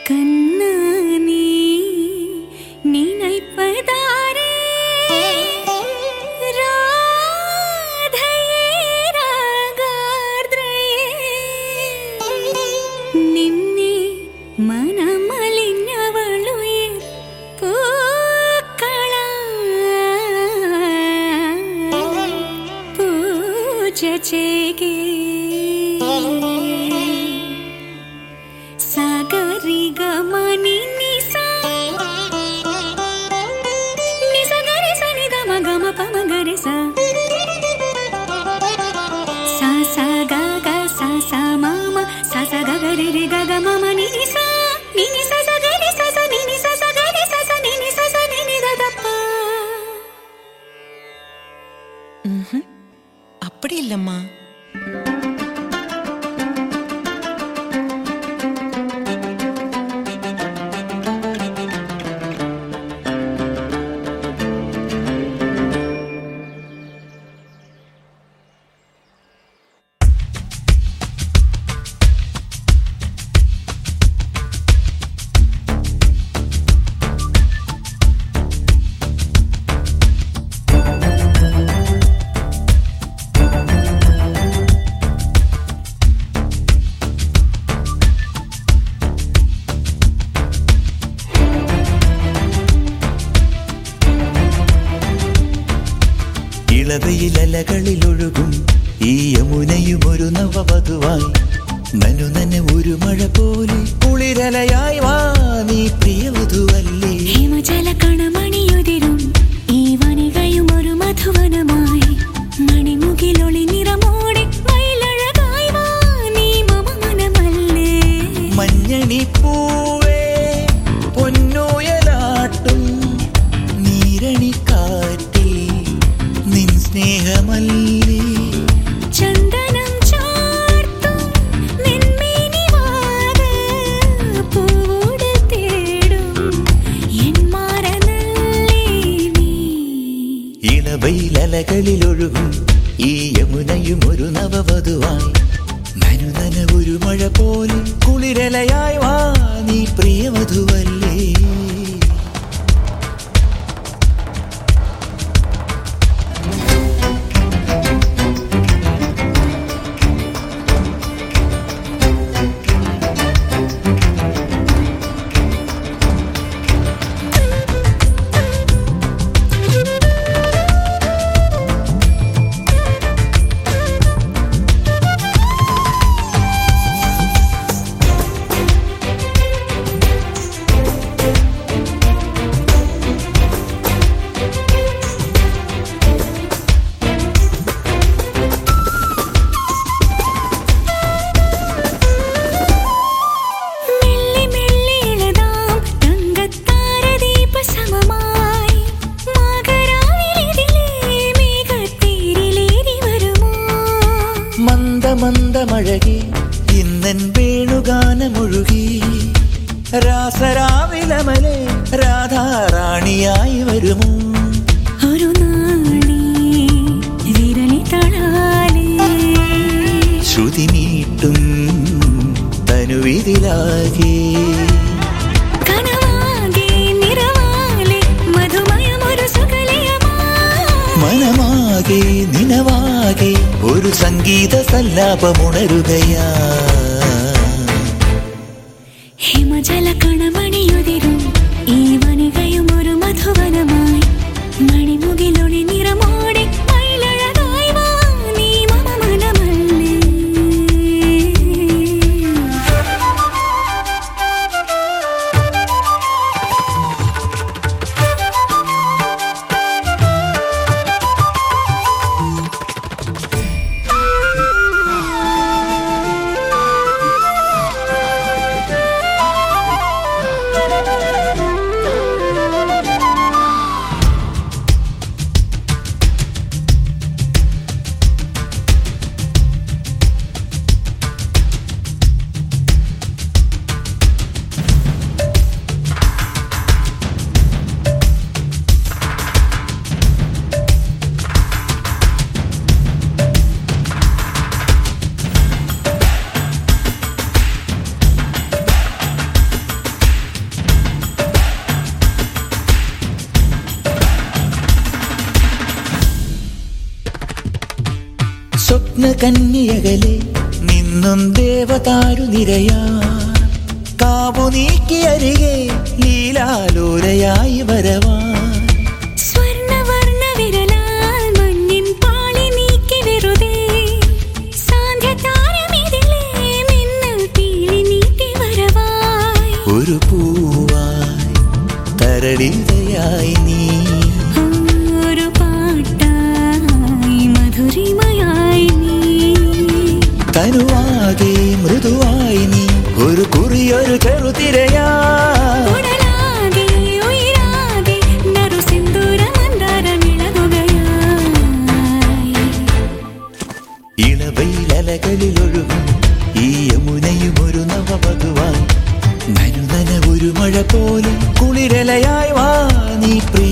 கண்ணு நீ நினைப்பதாரே ராதையே രാഗാർദ്രയേ നിന്നെ മനമലിഞ്ഞവളുയിർ പൂക്കള പൂജ ചെയ്യേ സഗരി ഗമനി നിസ നിസ ഗരി സ നി ധ മ ഗ മ പ മ ഗരി സ സ സ ഗ ഗ സ സ മ മ സ സ ഗ ഗ രി രി ഗ ഗ മ മ നി നി സ നി നി സ സ ഗ രി സ സ നി നി സ സ ഗ രി സ സ നി നി സ സ നി നി ധ ധ പ அப்படி இல்லம்மா ഇളവയിലലകളിലൊഴുകും ഈ യമുനയും ഒരു നവവധുവായി നനു നന ഒരു മഴ പോലെ കുളിരലയായി വാ നീ പ്രിയവധുവല്ലേ ഹിമജല കണമണിയുതിരും ഈ വനികയും ഒരു മധുവനമായി മണിമുകിലൊളി നിറമോടെ മയിലഴകായി വാ നീ മമ മനമല്ലേ മഞ്ഞണി പൂവേ പൊന്നോയലാട്ടും നീരണിക്കാറ്റിൽ നിൻ സ്നേഹമല്ലേ ചന്ദനം ചാർത്തും നിന്മേനിവാക പൂവോട് തേടും എൻ മാറനല്ലേ നീ ഇളവയിലലകളിലൊഴുകും ഈ യമുനയും ഒരു നവവധുവായി നനു നന ഒരു മഴ പോലെ കുളിരലയായി വാ നീ പ്രിയവധുവല്ലേ മെല്ലെ മെല്ലെ ഇളതാം തങ്കത്താരദീപസമമായി മകരാവിലിതിലേ മേഘത്തേരിലേറി വരുമോ മന്ദമന്ദമഴകി ഇന്നൻ വേണുഗാനമൊഴുകി രാസരാവിലമലെ രാധാറാണിയായി വരുമോ ഒരു നാളി വിരലി തളാലേ ശ്രുതി നീട്ടും തനുവിതിലാകെ കനവാകെ നിറവാലെ മധുമയമൊരു സുഖലയമാ മനമാകെ നിനവാകെ ഒരു സംഗീത സല്ലാപമുണരുകയാ ഹിമജല കണമണിയുതിരും ഈ വനികയും ഒരു മധുവനമായി മണിമുകിലൊളി നിറമോടെ മയിലഴകായി വാ നീ മമ മനമല്ലേ ിൽ സ്വപ്ന കന്യകലെ നിന്നും ദേവതാരു നിരയാ കാവു നീക്കി അരികെ ലീലാലോലയായി വരവാ സ്വർണവർണ്ണ വിരലാൽ മഞ്ഞിൻ പാളി നീക്കി വെറുതെ സാന്ധ്യതാരമിതിലേ മിന്നൽ പീലി നീട്ടി വരവായി ഒരു പൂവായി തരളിതയായി നീ ഒരു പാട്ടായി മധുരിമയായി നീ തനുവാകെ മൃദുവായി നീ ഒരു കുറിയൊരു ചെറുതിരയാ ഉടലാകെ ഉയരാകെ നറു സിന്ദൂര മന്ദാരമിളകുകയായി ഇളവയിലലകളിലൊഴുകും ഈ യമുനയും ഒരു നവവധുവായി നനുനന ഒരു മഴ പോലെ കുളിരലയായി വാ നീ പ്രിയ